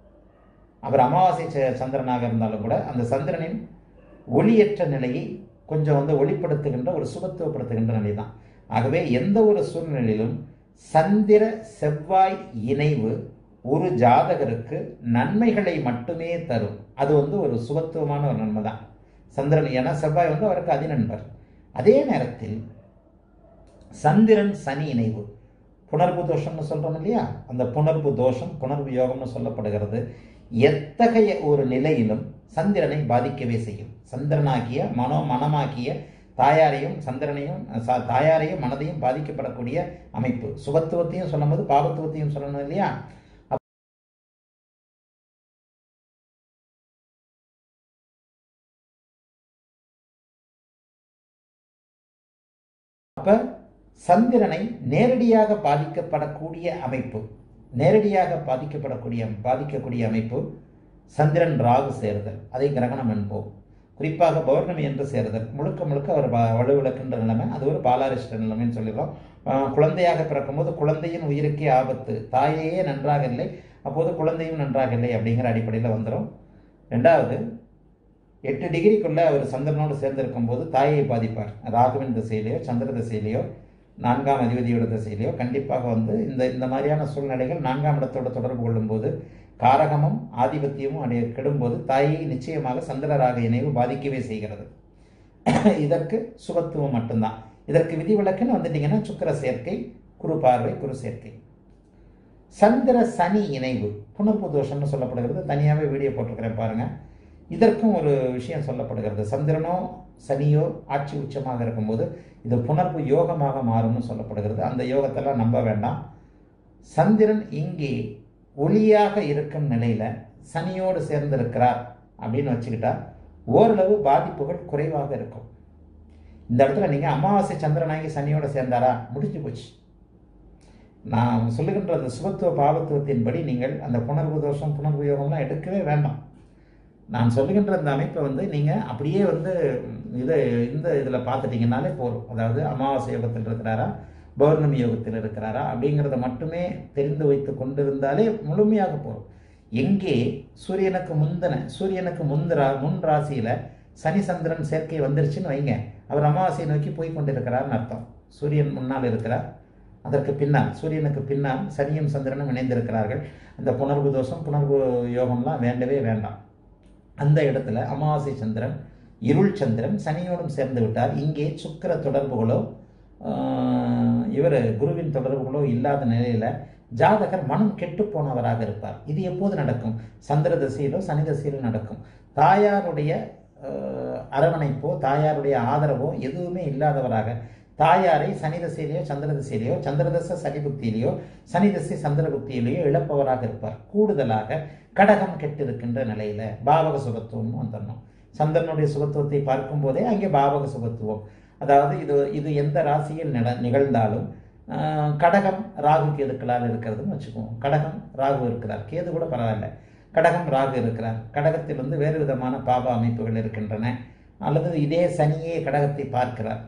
Speaker 1: அவர் அமாவாசை ச- சந்திரனாக இருந்தாலும் கூட அந்த சந்திரனின் ஒளியற்ற நிலையை கொஞ்சம் வந்து ஒளிப்படுத்துகின்ற ஒரு சுபத்துவப்படுத்துகின்ற நிலை தான் ஆகவே எந்த ஒரு சூழ்நிலையிலும் சந்திர செவ்வாய் இணைவு ஒரு ஜாதகருக்கு நன்மைகளை மட்டுமே தரும் அது வந்து ஒரு சுபத்துவமான ஒரு நன்மை தான் சந்திரன் ஏன்னா செவ்வாய் வந்து அவருக்கு அதிநண்பர் அதே நேரத்தில் சந்திரன் சனி இணைவு புணர்வு தோஷம்னு சொல்றோம் இல்லையா அந்த புணர்வு தோஷம் புணர்வு யோகம்னு சொல்லப்படுகிறது எத்தகைய ஒரு நிலையிலும் சந்திரனை பாதிக்கவே செய்யும் சந்திரனாகிய மனோ மனமாக்கிய தாயாரையும் சந்திரனையும் ச- தாயாரையும் மனதையும் பாதிக்கப்படக்கூடிய அமைப்பு சுபத்துவத்தையும் சொல்லும்போது பாபத்துவத்தையும் சொல்லணும் இல்லையா அப்ப சந்திரனை நேரடியாக பாதிக்கப்படக்கூடிய அமைப்பு நேரடியாக பாதிக்கப்படக்கூடிய பாதிக்கக்கூடிய அமைப்பு சந்திரன் ராகு சேருதல் அதை கிரகணம் என்போம் குறிப்பாக பௌர்ணமி என்று சேருதல் முழுக்க முழுக்க அவர் ப- வலுவிழக்கின்ற நிலைமை அது ஒரு பாலாரிஷ்ட நிலைமைன்னு சொல்லிடுறோம் ஆஹ் குழந்தையாக பிறக்கும்போது குழந்தையின் உயிருக்கே ஆபத்து தாயையே நன்றாக இல்லை அப்போது குழந்தையும் நன்றாக இல்லை அப்படிங்கிற அடிப்படையில் வந்துடும் ரெண்டாவது எட்டு டிகிரிக்குள்ள அவர் சந்திரனோடு சேர்ந்திருக்கும் போது தாயை பாதிப்பார் ராகுவின் திசையிலையோ சந்திர திசையிலையோ நான்காம் அதிபதியோட திசையிலையோ கண்டிப்பாக வந்து இந்த இந்த மாதிரியான சூழ்நிலைகள் நான்காம் இடத்தோட தொடர்பு கொள்ளும்போது காரகமும் ஆதிபத்தியமும் அடைய கெடும்போது தாயை நிச்சயமாக சந்திரராக இணைவு பாதிக்கவே செய்கிறது இதற்கு சுபத்துவம் மட்டும்தான் இதற்கு விதிவிலக்குன்னு வந்துட்டீங்கன்னா சுக்கிர சேர்க்கை குரு பார்வை குரு சேர்க்கை சந்திர சனி இணைவு புனர்ப்பு தோஷம்னு சொல்லப்படுகிறது தனியாகவே வீடியோ போட்டிருக்கிறேன் பாருங்க இதற்கும் ஒரு விஷயம் சொல்லப்படுகிறது சந்திரனோ சனியோ ஆட்சி உச்சமாக இருக்கும்போது இது புனர்ப்பு யோகமாக மாறும்னு சொல்லப்படுகிறது அந்த யோகத்தெல்லாம் நம்ப வேண்டாம் சந்திரன் இங்கே ஒளியாக இருக்கும் நிலையில சனியோடு சேர்ந்திருக்கிறார் அப்படின்னு வச்சுக்கிட்டா ஓரளவு பாதிப்புகள் குறைவாக இருக்கும் இந்த இடத்துல நீங்க அமாவாசை சந்திரனாகி சனியோட சேர்ந்தாரா முடிஞ்சு போச்சு நான் சொல்லுகின்ற அந்த சுபத்துவ பாவத்துவத்தின்படி நீங்கள் அந்த புணர்வு தோஷம் புணர்வு யோகம்லாம் எடுக்கவே வேண்டாம் நான் சொல்லுகின்ற அந்த அமைப்பை வந்து நீங்கள் அப்படியே வந்து இதை இந்த இதில் பார்த்துட்டீங்கன்னாலே போதும் அதாவது அமாவாசை யோகத்தில் இருக்கிறாரா பௌர்ணமி யோகத்தில் இருக்கிறாரா அப்படிங்கிறத மட்டுமே தெரிந்து வைத்து கொண்டிருந்தாலே முழுமையாக போகும் எங்கே சூரியனுக்கு முந்தின சூரியனுக்கு முந்திரா முன் ராசியில் சனி சந்திரன் சேர்க்கை வந்துருச்சுன்னு வைங்க அவர் அமாவாசையை நோக்கி போய் கொண்டிருக்கிறார்னு அர்த்தம் சூரியன் முன்னால் இருக்கிறார் அதற்கு பின்னால் சூரியனுக்கு பின்னால் சனியும் சந்திரனும் இணைந்திருக்கிறார்கள் அந்த புணர்வு தோஷம் புணர்வு யோகம்லாம் வேண்டவே வேண்டாம் அந்த இடத்துல அமாவாசை சந்திரன் இருள் சந்திரன் சனியோடும் சேர்ந்து விட்டார் இங்கே சுக்கிர தொடர்புகளோ இவர் குருவின் தொடர்புகளோ இல்லாத நிலையில ஜாதகர் மனம் கெட்டு போனவராக இருப்பார் இது எப்போது நடக்கும் சந்திர திசையிலோ சனி திசையிலோ நடக்கும் தாயாருடைய ஆஹ், அரவணைப்போ தாயாருடைய ஆதரவோ எதுவுமே இல்லாதவராக தாயாரை சனி திசையிலையோ சந்திர திசையிலையோ சந்திர தசை சனி புக்தியிலையோ சனி திசை சந்திர புக்தியிலையோ இழப்பவராக இருப்பார் கூடுதலாக கடகம் கெட்டிருக்கின்ற நிலையில பாவக சுபத்துவம் வந்துடணும் சந்திரனுடைய சுபத்துவத்தை பார்க்கும் போதே அங்கே பாவக சுபத்துவம் அதாவது இது இது எந்த ராசியில் நிட நிகழ்ந்தாலும் ஆஹ், கடகம் ராகு கேதுக்களால் இருக்கிறதுன்னு வச்சுக்குவோம் கடகம் ராகு இருக்கிறார் கேது கூட பரவாயில்ல கடகம் ராகு இருக்கிறார் கடகத்தில் வந்து வேறு விதமான பாப அமைப்புகள் இருக்கின்றன அல்லது இதே சனியே கடகத்தை பார்க்கிறார்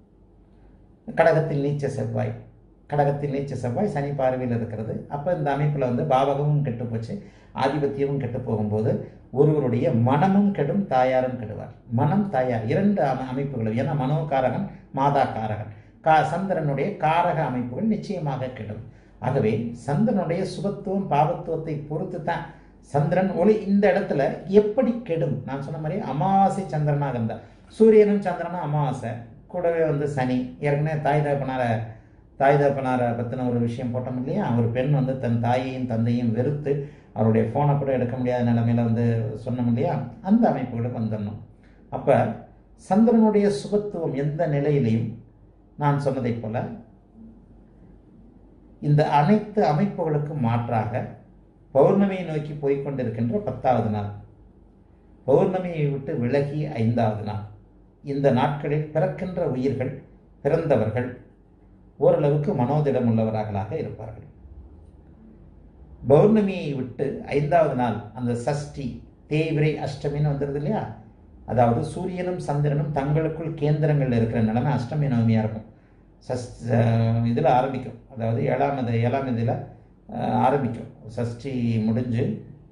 Speaker 1: கடகத்தில் நீச்ச செவ்வாய் கடகத்தில் நீச்ச செவ்வாய் சனி பார்வையில் இருக்கிறது அப்போ இந்த அமைப்பில் வந்து பாவகமும் கெட்டு போச்சு ஆதிபத்தியமும் கெட்டு போகும்போது ஒருவருடைய மனமும் கெடும் தாயாரும் கெடுவார் மனம் தாயார் இரண்டு அம- அமைப்புகளும் ஏன்னா மனோகாரகன் மாதா காரகன் கா சந்திரனுடைய காரக அமைப்புகள் நிச்சயமாக கெடும் ஆகவே சந்திரனுடைய சுபத்துவம் பாவத்துவத்தை பொறுத்து தான் சந்திரன் ஒளி இந்த இடத்துல எப்படி கெடும் நான் சொன்ன மாதிரி அமாவாசை சந்திரனாக இருந்தார் சூரியனும் சந்திரனும் அமாவாசை கூடவே வந்து சனி ஏற்கனவே தாய் தகப்பனார தாய் தகப்பனாரை பற்றின ஒரு விஷயம் போட்டோம் இல்லையா ஒரு பெண் வந்து தன் தாயையும் தந்தையும் வெறுத்து அவருடைய ஃபோனை கூட எடுக்க முடியாத நிலைமையில வந்து சொன்னோம் இல்லையா அந்த அமைப்புகளுக்கு வந்துடணும் அப்போ சந்திரனுடைய சுபத்துவம் எந்த நிலையிலையும் நான் சொன்னதைப் போல இந்த அனைத்து அமைப்புகளுக்கும் மாற்றாக பௌர்ணமியை நோக்கி போய்க் கொண்டிருக்கின்ற பத்தாவது நாள் பௌர்ணமியை விட்டு விலகி ஐந்தாவது நாள் இந்த நாட்களில் பிறக்கின்ற உயிர்கள் பிறந்தவர்கள் ஓரளவுக்கு மனோதிடம் உள்ளவர்களாக இருப்பார்கள் பௌர்ணமியை விட்டு ஐந்தாவது நாள் அந்த சஷ்டி தேய்விரை அஷ்டமின்னு வந்துடுது இல்லையா அதாவது சூரியனும் சந்திரனும் தங்களுக்குள் கேந்திரங்கள் இருக்கிற நிலைமை அஷ்டமி நவமியாக இருக்கும் சஸ் இதில் ஆரம்பிக்கும் அதாவது ஏழாம் இது ஏழாம் இதில் ஆரம்பிக்கும் சஷ்டி முடிஞ்சு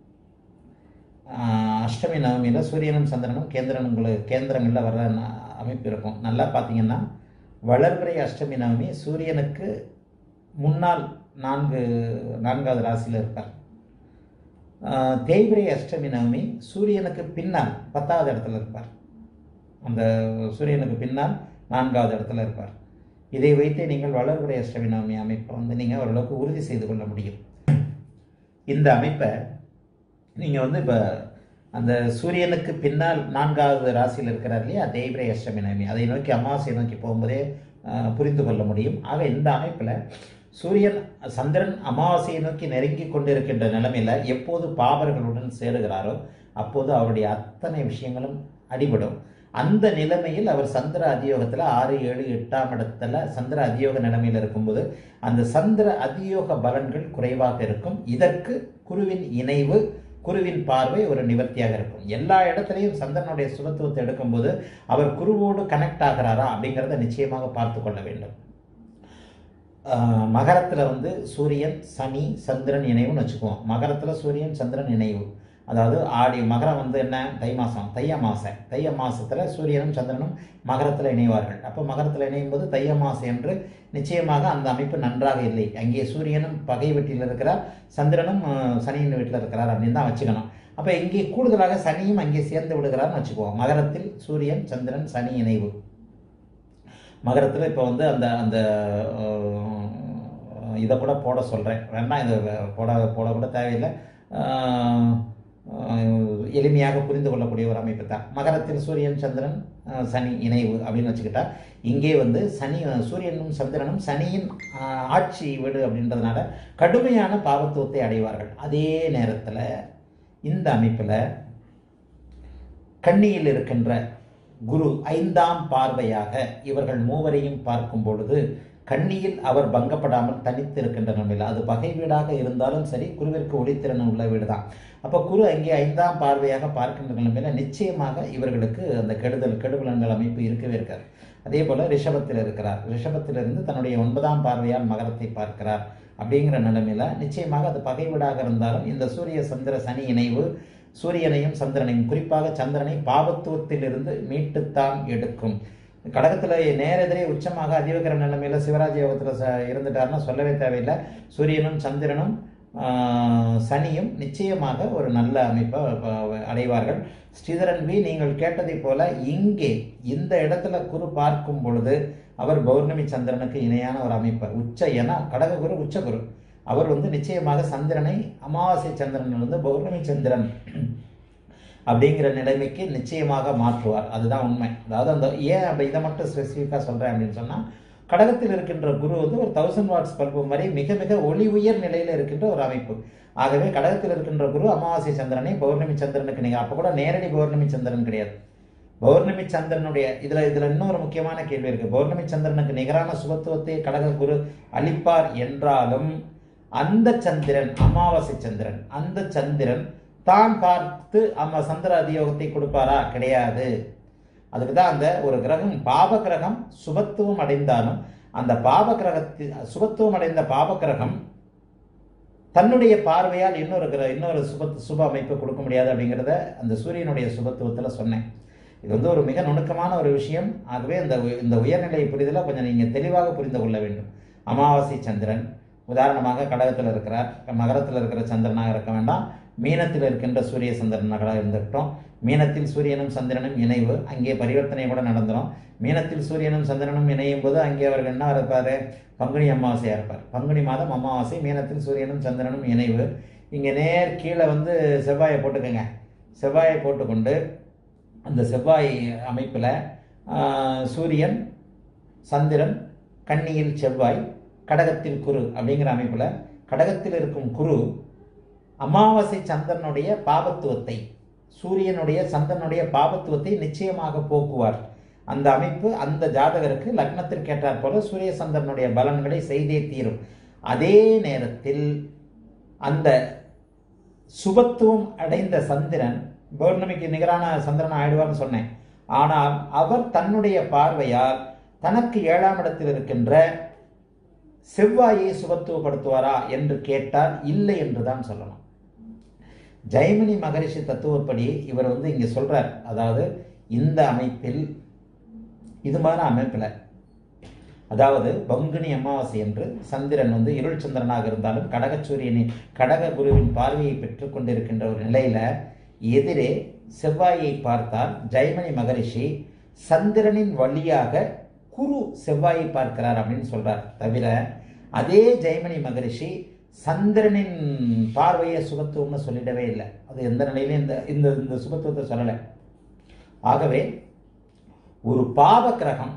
Speaker 1: ஆஹ், அஷ்டமி நவமியில் சூரியனும் சந்திரனும் கேந்திரங்கள் கேந்திரங்களில் வர்ற ந- அமைப்பு இருக்கும் நல்லா பார்த்தீங்கன்னா வளர்பிறை அஷ்டமி நவமி சூரியனுக்கு முன்னால் நான்கு நான்காவது ராசியில் இருப்பார் ஆஹ், தேய்பிரை அஷ்டமி நவமி சூரியனுக்கு பின்னால் பத்தாவது இடத்துல இருப்பார் அந்த சூரியனுக்கு பின்னால் நான்காவது இடத்துல இருப்பார் இதை வைத்தே நீங்கள் வளர்பிறை அஷ்டமி நவமி அமைப்பை வந்து நீங்கள் ஓரளவுக்கு உறுதி செய்து கொள்ள முடியும் இந்த அமைப்பை நீங்கள் வந்து இப்போ அந்த சூரியனுக்கு பின்னால் நான்காவது ராசியில் இருக்கிறார் இல்லையா தேய்பிரை அஷ்டமி நவமி அதை நோக்கி அமாவாசையை நோக்கி போகும்போதே ஆஹ், புரிந்து கொள்ள முடியும் ஆக இந்த அமைப்பில் சூரியன் சந்திரன் அமாவாசையை நோக்கி நெருங்கி கொண்டிருக்கின்ற நிலைமையில் எப்போது பாவர்களுடன் சேருகிறாரோ அப்போது அவருடைய அத்தனை விஷயங்களும் அடிபடும் அந்த நிலைமையில் அவர் சந்திர அதியோகத்தில் ஆறு ஏழு எட்டாம் இடத்துல சந்திர அதியோக நிலைமையில் இருக்கும்போது அந்த சந்திர அதியோக பலன்கள் குறைவாக இருக்கும் இதற்கு குருவின் இணைவு குருவின் பார்வை ஒரு நிவர்த்தியாக இருக்கும் எல்லா இடத்துலையும் சந்திரனுடைய சுபத்துவத்தை எடுக்கும்போது அவர் குருவோடு கனெக்ட் ஆகிறாரா அப்படிங்கிறத நிச்சயமாக பார்த்து கொள்ள வேண்டும் ஆஹ் மகரத்துல வந்து சூரியன் சனி சந்திரன் இணைவுன்னு வச்சுக்குவோம் மகரத்துல சூரியன் சந்திரன் இணைவு அதாவது ஆடி மகரம் வந்து என்ன தை மாசம் தை அமாசை தை அமாசத்துல சூரியனும் சந்திரனும் மகரத்துல இணைவார்கள் அப்போ மகரத்துல இணையும் போது தை அமாசை என்று நிச்சயமாக அந்த அமைப்பு நன்றாக இல்லை அங்கே சூரியனும் பகை வீட்டில் இருக்கிறார் சந்திரனும் ஆஹ், சனியின் வீட்டில் இருக்கிறார் அப்படின்னு தான் வச்சுக்கணும் அப்போ இங்கே கூடுதலாக சனியும் அங்கே சேர்ந்து விடுகிறார்னு வச்சுக்குவோம் மகரத்தில் சூரியன் சந்திரன் சனி இணைவு மகரத்தில் இப்போ வந்து அந்த அந்த அஹ், இதை கூட போட சொல்கிறேன் வேணாம் இதை போட போட கூட தேவையில்லை அஹ், அஹ், எளிமையாக புரிந்து கொள்ளக்கூடிய ஒரு அமைப்பு தான் மகரத்தில் சூரியன் சந்திரன் அஹ், சனி இணைவு அப்படின்னு வச்சுக்கிட்டா இங்கே வந்து சனி சூரியனும் சந்திரனும் சனியின் அஹ், ஆட்சி வீடு அப்படின்றதுனால கடுமையான பாவத்துவத்தை அடைவார்கள் அதே நேரத்தில் இந்த அமைப்பில் கண்ணியில் இருக்கின்ற குரு ஐந்தாம் பார்வையாக இவர்கள் மூவரையும் பார்க்கும் பொழுது கண்ணியில் அவர் பங்கப்படாமல் தனித்து இருக்கின்ற நிலைமையில் அது பகை வீடாக இருந்தாலும் சரி குருவிற்கு ஒளித்திறன் உள்ள வீடு தான் அப்போ குரு அங்கே ஐந்தாம் பார்வையாக பார்க்கின்ற நிலைமையில நிச்சயமாக இவர்களுக்கு அந்த கெடுதல் கெடுபலன்கள் அமைப்பு இருக்கவே இருக்காது அதே போல ரிஷபத்தில் இருக்கிறார் ரிஷபத்திலிருந்து தன்னுடைய ஒன்பதாம் பார்வையால் மகரத்தை பார்க்கிறார் அப்படிங்கிற நிலைமையில நிச்சயமாக அது பகை வீடாக இருந்தாலும் இந்த சூரிய சந்திர சனி இணைவு சூரியனையும் சந்திரனையும் குறிப்பாக சந்திரனை பாவத்துவத்திலிருந்து மீட்டுத்தான் எடுக்கும் கடகத்தில் நேரெதிரே உச்சமாக அதிவகர நிலைமையில சிவராஜ் யோகத்தில் ச இருந்துட்டாருன்னா சொல்லவே தேவையில்லை சூரியனும் சந்திரனும் ஆஹ், சனியும் நிச்சயமாக ஒரு நல்ல அமைப்பை ப- அடைவார்கள் ஸ்ரீதரன் வி நீங்கள் கேட்டதைப் போல இங்கே இந்த இடத்துல குரு பார்க்கும் பொழுது அவர் பௌர்ணமி சந்திரனுக்கு இணையான ஒரு அமைப்பு உச்ச என கடககுரு உச்சகுரு அவர் வந்து நிச்சயமாக சந்திரனை அமாவாசை சந்திரன் வந்து பௌர்ணமி சந்திரன் அப்படிங்கிற நிலைமைக்கு நிச்சயமாக மாற்றுவார் அதுதான் உண்மை அதாவது அந்த ஏன் அப்படி இதை மட்டும் ஸ்பெசிஃபிக்காக சொல்கிறேன் அப்படின்னு சொன்னால் கடகத்தில் இருக்கின்ற குரு வந்து ஒரு தௌசண்ட் வாட்ஸ் பல்பு மாதிரி மிக மிக ஒளி உயர் நிலையில் இருக்கின்ற ஒரு அமைப்பு ஆகவே கடகத்தில் இருக்கின்ற குரு அமாவாசை சந்திரனை பௌர்ணமி சந்திரனுக்கு நீங்கள் அப்போ கூட நேரடி பௌர்ணமி சந்திரன் கிடையாது பௌர்ணமி சந்திரனுடைய இதுல இதுல இன்னொரு முக்கியமான கேள்வி இருக்கு பௌர்ணமி சந்திரனுக்கு நிகரான சுபத்துவத்தை கடக குரு அளிப்பார் என்றாலும் அந்த சந்திரன் அமாவாசை சந்திரன் அந்த சந்திரன் தான் பார்த்து அம்மா சந்திர அதியோகத்தை கொடுப்பாரா கிடையாது அதுக்கு தான் அந்த ஒரு கிரகம் பாப கிரகம் சுபத்துவம் அடைந்தாலும் அந்த பாப கிரகத்தி சுபத்துவம் அடைந்த பாப கிரகம் தன்னுடைய பார்வையால் இன்னொரு கிர இன்னொரு சுப சுப அமைப்பு கொடுக்க முடியாது அப்படிங்கிறத அந்த சூரியனுடைய சுபத்துவத்தில் சொன்னேன் இது வந்து ஒரு மிக நுணுக்கமான ஒரு விஷயம் ஆகவே இந்த உ- இந்த உயர்நிலை புரிதலை கொஞ்சம் நீங்கள் தெளிவாக புரிந்து கொள்ள வேண்டும் அமாவாசை சந்திரன் உதாரணமாக கடகத்தில் இருக்கிறார் மகரத்தில் இருக்கிற சந்திரனாக இருக்க வேண்டாம் மீனத்தில் இருக்கின்ற சூரிய சந்திரனாக இருந்துக்கிட்டோம் மீனத்தில் சூரியனும் சந்திரனும் இணைவு அங்கே பரிவர்த்தனை கூட நடந்துடும் மீனத்தில் சூரியனும் சந்திரனும் இணையும் போது அங்கே அவர்கள் என்ன இருப்பார் பங்குனி அமாவாசையாக இருப்பார் பங்குனி மாதம் அமாவாசை மீனத்தில் சூரியனும் சந்திரனும் இணைவு இங்கே நேர் கீழே வந்து செவ்வாயை போட்டுக்கோங்க செவ்வாயை போட்டுக்கொண்டு அந்த செவ்வாய் அமைப்பில் சூரியன் சந்திரன் கன்னியில் செவ்வாய் கடகத்தில் குரு அப்படிங்கிற அமைப்பில் கடகத்தில் இருக்கும் குரு அமாவாசை சந்திரனுடைய பாபத்துவத்தை சூரியனுடைய சந்திரனுடைய பாபத்துவத்தை நிச்சயமாக போக்குவார் அந்த அமைப்பு அந்த ஜாதகருக்கு லக்னத்திற்கு ஏற்றாற் போல சூரிய சந்திரனுடைய பலன்களை செய்தே தீரும் அதே நேரத்தில் அந்த சுபத்துவம் அடைந்த சந்திரன் பௌர்ணமிக்கு நிகரான சந்திரன் ஆயிடுவார்னு சொன்னேன் ஆனால் அவர் தன்னுடைய பார்வையால் தனக்கு ஏழாம் இடத்தில் இருக்கின்ற செவ்வாயை சுபத்துவப்படுத்துவாரா என்று கேட்டால் இல்லை என்று தான் சொல்லணும் ஜெயமினி மகரிஷி தத்துவப்படி இவர் வந்து இங்க சொல்றார் அதாவது இந்த அமைப்பில் இது மாதிரி அமைப்பில் அதாவது பங்குனி அமாவாசை என்று சந்திரன் வந்து இருள் சந்திரனாக இருந்தாலும் கடகச்சூரியனின் கடக குருவின் பார்வையை பெற்றுக் கொண்டிருக்கின்ற ஒரு நிலையில எதிரே செவ்வாயை பார்த்தால் ஜெயமணி மகரிஷி சந்திரனின் வழியாக குரு செவ்வாயை பார்க்கிறார் அப்படின்னு சொல்றார் தவிர அதே ஜெயமணி மகரிஷி சந்திரனின் பார்வையை சுபத்துவம்னு சொல்லிடவே இல்லை அது எந்த நிலையிலும் இந்த இந்த இந்த சுபத்துவத்தை சொல்லலை ஆகவே ஒரு பாவ கிரகம்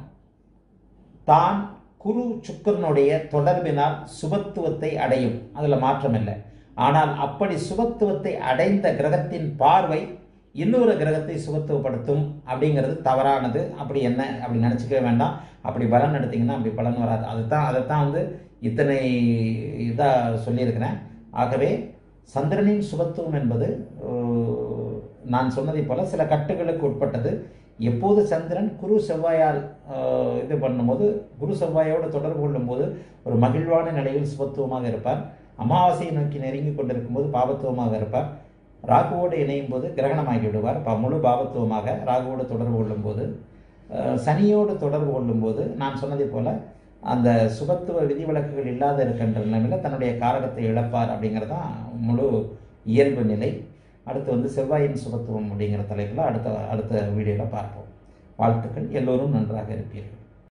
Speaker 1: தான் குரு சுக்கரனுடைய தொடர்பினால் சுபத்துவத்தை அடையும் அதில் மாற்றம் இல்லை ஆனால் அப்படி சுபத்துவத்தை அடைந்த கிரகத்தின் பார்வை இன்னொரு கிரகத்தை சுபத்துவப்படுத்தும் அப்படிங்கிறது தவறானது அப்படி என்ன அப்படி நினச்சிக்கவே வேண்டாம் அப்படி பலன் எடுத்தீங்கன்னா அப்படி பலன் வராது அதுதான் அதைத்தான் வந்து இத்தனை இதாக சொல்லியிருக்கிறேன் ஆகவே சந்திரனின் சுபத்துவம் என்பது அஹ், நான் சொன்னதைப் போல சில கட்டுகளுக்கு உட்பட்டது எப்போது சந்திரன் குரு செவ்வாயால் அஹ், இது பண்ணும்போது குரு செவ்வாயோடு தொடர்பு கொள்ளும்போது ஒரு மகிழ்வான நிலையில் சுபத்துவமாக இருப்பார் அமாவாசையை நோக்கி நெருங்கி கொண்டிருக்கும்போது பாபத்துவமாக இருப்பார் ராகுவோடு இணையும் போது கிரகணமாகி விடுவார் ப- முழு பாவத்துவமாக ராகுவோடு தொடர்பு கொள்ளும்போது அஹ், சனியோடு தொடர்பு கொள்ளும்போது நான் சொன்னதைப் போல அந்த சுபத்துவ விதிவிலக்குகள் இல்லாத இருக்கின்ற நிலைமையில் தன்னுடைய காரகத்தை இழப்பார் அப்படிங்கிறது தான் முழு இயல்பு நிலை அடுத்து வந்து செவ்வாயின் சுபத்துவம் அப்படிங்கிற தலைப்பில் அடுத்த அடுத்த வீடியோவில் பார்ப்போம் வாழ்த்துக்கள் எல்லோரும் நன்றாக இருப்பீர்கள்